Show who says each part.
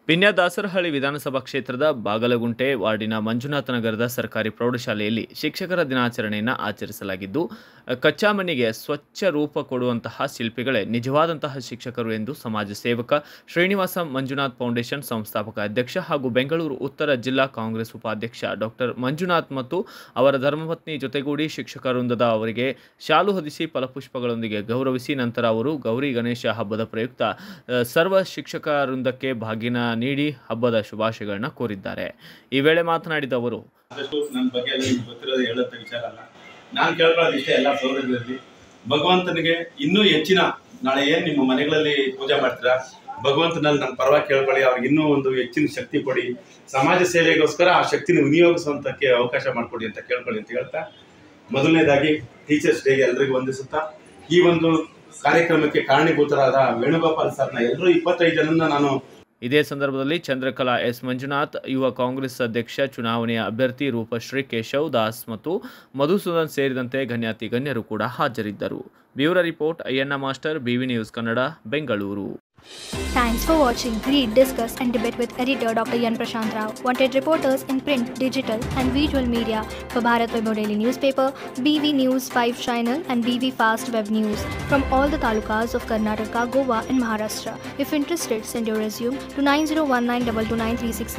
Speaker 1: ಪಿನ್ಯ ದಾಸರಹಳ್ಳಿ ವಿಧಾನಸಭಾ ಕ್ಷೇತ್ರದ ಬಾಗಲಗುಂಟೆ ವಾರ್ಡಿನ ಮಂಜುನಾಥ ನಗರದ ಸರ್ಕಾರಿ ಪ್ರೌಢಶಾಲೆಯಲ್ಲಿ ಶಿಕ್ಷಕರ ದಿನಾಚರಣೆಯನ್ನು ಆಚರಿಸಲಾಗಿದ್ದು ಕಚ್ಚಾ ಮಣ್ಣಿಗೆ ಸ್ವಚ್ಛ ರೂಪ ಕೊಡುವಂತಹ ಶಿಲ್ಪಿಗಳೇ ನಿಜವಾದಂತಹ ಶಿಕ್ಷಕರು ಎಂದು ಸಮಾಜ ಸೇವಕ ಶ್ರೀನಿವಾಸ ಮಂಜುನಾಥ್ ಫೌಂಡೇಶನ್ ಸಂಸ್ಥಾಪಕ ಅಧ್ಯಕ್ಷ ಹಾಗೂ ಬೆಂಗಳೂರು ಉತ್ತರ ಜಿಲ್ಲಾ ಕಾಂಗ್ರೆಸ್ ಉಪಾಧ್ಯಕ್ಷ ಡಾಕ್ಟರ್ ಮಂಜುನಾಥ್ ಮತ್ತು ಅವರ ಧರ್ಮಪತ್ನಿ ಜೊತೆಗೂಡಿ ಶಿಕ್ಷಕ ವೃಂದದ ಅವರಿಗೆ ಶಾಲು ಹೊದಿಸಿ ಫಲಪುಷ್ಪಗಳೊಂದಿಗೆ ಗೌರವಿಸಿ ನಂತರ ಅವರು ಗೌರಿ ಗಣೇಶ ಹಬ್ಬದ ಪ್ರಯುಕ್ತ ಅ, ಸರ್ವ ಶಿಕ್ಷಕ ವೃಂದಕ್ಕೆ ಭಾಗಿನ ನೀಡಿ ಹಬ್ಬದ ಶುಭಾಶಯಗಳನ್ನ ಕೋರಿದ್ದಾರೆ ಈ ವೇಳೆ ಮಾತನಾಡಿದ ಅವರು
Speaker 2: ಆದಷ್ಟು ನನ್ನ ಬಗ್ಗೆ ಎಲ್ಲ ನಿಮ್ಗೆ ಗೊತ್ತಿರೋದು ಹೇಳೋಂಥ ವಿಚಾರ ಅಲ್ಲ ನಾನು ಕೇಳ್ಕೊಳ್ಳೋದು ಇಷ್ಟೇ ಎಲ್ಲ ಸೌಲಭ್ಯದಲ್ಲಿ ಭಗವಂತನಿಗೆ ಇನ್ನೂ ಹೆಚ್ಚಿನ ನಾಳೆ ಏನು ನಿಮ್ಮ ಮನೆಗಳಲ್ಲಿ ಪೂಜೆ ಮಾಡ್ತೀರಾ ಭಗವಂತನಲ್ಲಿ ನನ್ನ ಪರವಾಗಿ ಕೇಳ್ಕೊಳ್ಳಿ ಅವ್ರಿಗೆ ಇನ್ನೂ ಒಂದು ಹೆಚ್ಚಿನ ಶಕ್ತಿ ಕೊಡಿ ಸಮಾಜ ಸೇವೆಗೋಸ್ಕರ ಆ ಶಕ್ತಿನ ವಿನಿಯೋಗಿಸುವಂತಕ್ಕೆ ಅವಕಾಶ ಮಾಡಿಕೊಡಿ ಅಂತ ಕೇಳ್ಕೊಳ್ಳಿ ಅಂತ ಹೇಳ್ತಾ ಮೊದಲನೇದಾಗಿ ಟೀಚರ್ಸ್ ಡೇಗೆ ಎಲ್ರಿಗೂ ವಂದಿಸುತ್ತಾ ಈ ಒಂದು ಕಾರ್ಯಕ್ರಮಕ್ಕೆ ಕಾರಣೀಭೂತರಾದ ವೇಣುಗೋಪಾಲ್ ಸರ್ನ ಎಲ್ಲರೂ ಇಪ್ಪತ್ತೈದು ಜನನ್ನ ನಾನು
Speaker 1: ಇದೇ ಸಂದರ್ಭದಲ್ಲಿ ಚಂದ್ರಕಲಾ ಎಸ್ ಮಂಜುನಾಥ್ ಯುವ ಕಾಂಗ್ರೆಸ್ ಅಧ್ಯಕ್ಷ ಚುನಾವಣೆಯ ಅಭ್ಯರ್ಥಿ ರೂಪಶ್ರೀ ಕೇಶವ್ ದಾಸ್ ಮತ್ತು ಮಧುಸೂದನ್ ಸೇರಿದಂತೆ ಗಣ್ಯಾತಿ ಗಣ್ಯರು ಕೂಡ ಹಾಜರಿದ್ದರು bureau report Ayyanna master BV news Kannada Bengaluru
Speaker 3: Thanks for watching. Read, discuss, and debate with editor Dr. Yan Prashant Rao. Wanted reporters in print, digital, and visual media for Bharat Vaibhav Daily Newspaper, BV News 5 Channel, and BV Fast Web News from all the talukas of Karnataka, Goa, and Maharashtra. If interested, send your resume to 9019229369